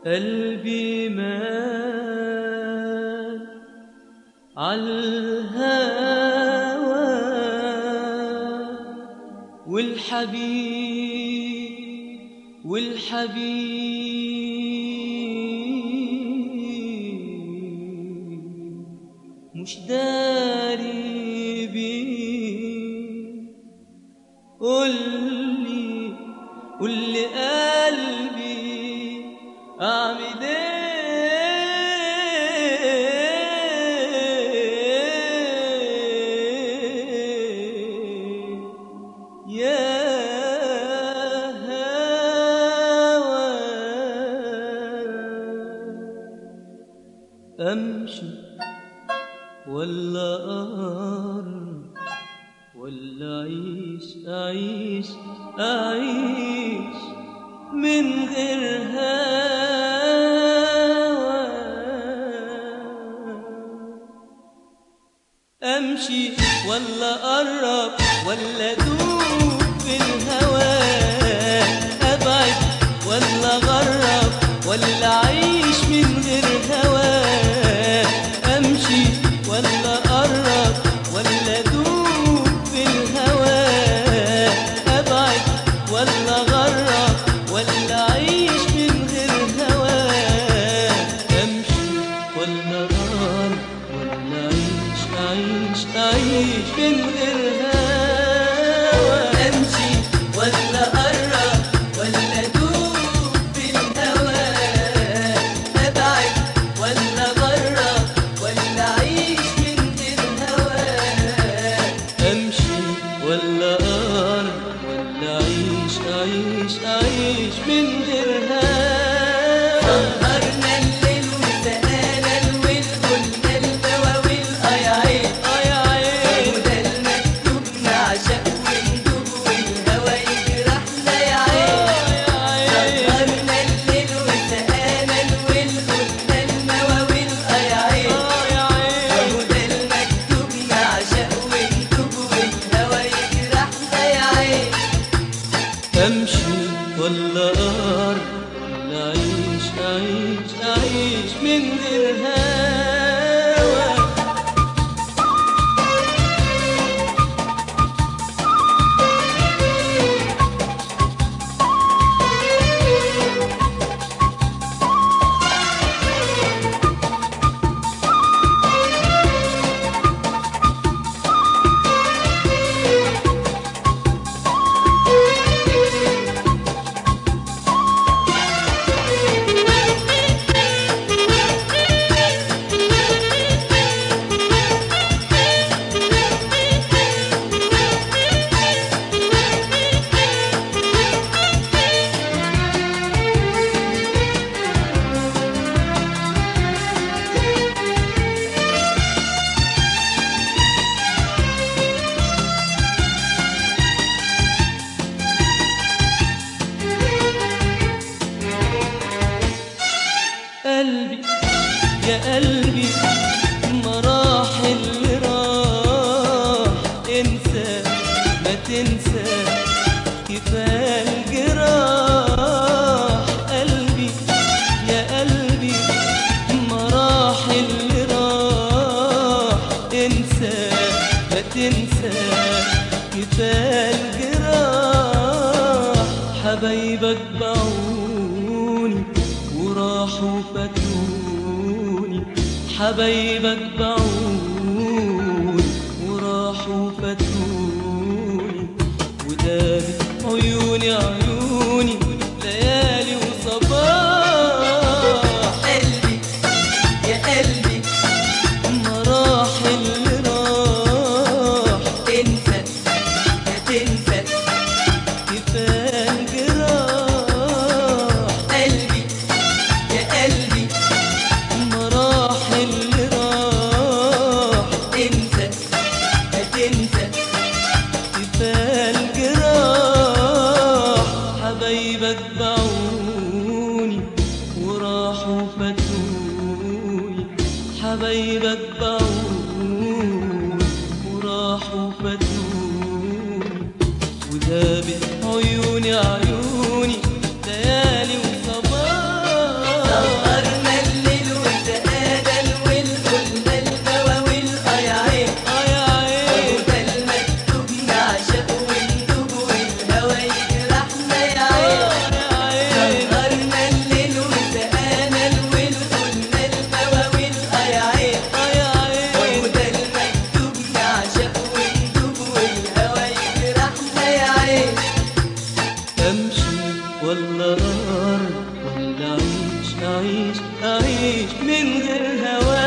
قلبي مال عالهوى والحبيب والحبيب مش داري بيه قولي قولي قلبي أعمل إيه يا هوى أمشي ولا أقرب ولا أعيش أعيش أعيش من غير هوى أمشي ولا أقرب ولا أدوب في الهوى أبعد ولا أغرب ولا أعيش من غير هوى أمشي ولا أقرب ولا أدوب في الهوى أبعد ولا أغرب ولا أعيش من غير هوى أمشي ولا أقرب ولا أعيش أعيش أعيش من غير هوى أمشي ولا أقرب ولا أدوب في الهوى أبعد ولا أغرب ولا أعيش من غير هوى أمشي ولا أقرب ولا أعيش أعيش أعيش من غير هوى سهرنا الليل وسقانا الول قلنا المواويل اه يا عين آه يا عين وده المكتوب نعشق وندوب والهوى يجرحنا يا عين آه يا عين سهرنا الليل وسقانا الول قلنا المواويل اه يا عين آه يا عين وده المكتوب نعشق وندوب والهوى يجرحنا يا عين امشي ولا اقرب ولا اعيش اعيش اعيش من غير هوى قلبي يا قلبي مراحل اللي راح انسى ما تنسى كفايه الجراح قلبي يا قلبي مراحل اللي راح انسى ما تنسى كفايه الجراح حبايبك باعوني وراحوا فاتوني حبايبك باعوني وراحوا فاتوني ودارت عيوني عيوني ليالي وصباح قلبي يا قلبي مراحل اللي راح انسى ما تنسى كفايه الجراح قلبي يا قلبي مراحل اللي راح انسى ما تنسى كفايه الجراح حبايبك باعوني وراحوا فاتوني حبايبك باعوني وراحوا فاتوني ودابت عيوني عيوني ليالي وصباح أعيش أعيش من غير هواك